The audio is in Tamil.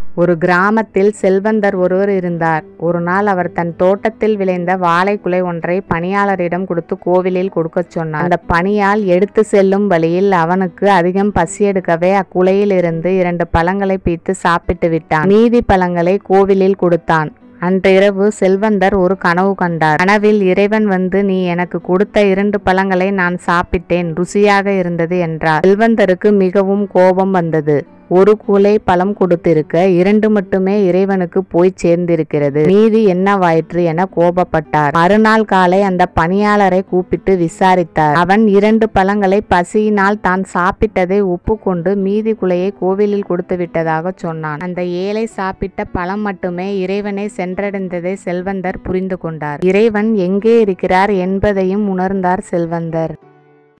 ஒரு கிராமத்தில் செல்வந்தர் ஒருவர் இருந்தார் ஒரு நாள் அவர் தன் தோட்டத்தில் விளைந்த வாழைக்குலை ஒன்றை பணியாளரிடம் கொடுத்து கோவிலில் கொடுக்கச் சொன்னார் அந்த பணியால் எடுத்து செல்லும் வழியில் அவனுக்கு அதிகம் பசி எடுக்கவே அக்குலையில் இருந்து இரண்டு பழங்களை பீத்து சாப்பிட்டு விட்டான் மீதி பழங்களை கோவிலில் கொடுத்தான் அன்றிரவு செல்வந்தர் ஒரு கனவு கண்டார் கனவில் இறைவன் வந்து நீ எனக்கு கொடுத்த இரண்டு பழங்களை நான் சாப்பிட்டேன் ருசியாக இருந்தது என்றார் செல்வந்தருக்கு மிகவும் கோபம் வந்தது ஒரு கூலை பழம் கொடுத்திருக்க இரண்டு மட்டுமே இறைவனுக்கு போய் சேர்ந்திருக்கிறது மீதி என்னவாயிற்று என கோபப்பட்டார் மறுநாள் காலை அந்த பணியாளரை கூப்பிட்டு விசாரித்தார் அவன் இரண்டு பழங்களை பசியினால் தான் சாப்பிட்டதை ஒப்புக்கொண்டு மீதி குலையை கோவிலில் கொடுத்து விட்டதாக சொன்னான் அந்த ஏழை சாப்பிட்ட பழம் மட்டுமே இறைவனை சென்றடைந்ததை செல்வந்தர் புரிந்து கொண்டார் இறைவன் எங்கே இருக்கிறார் என்பதையும் உணர்ந்தார் செல்வந்தர்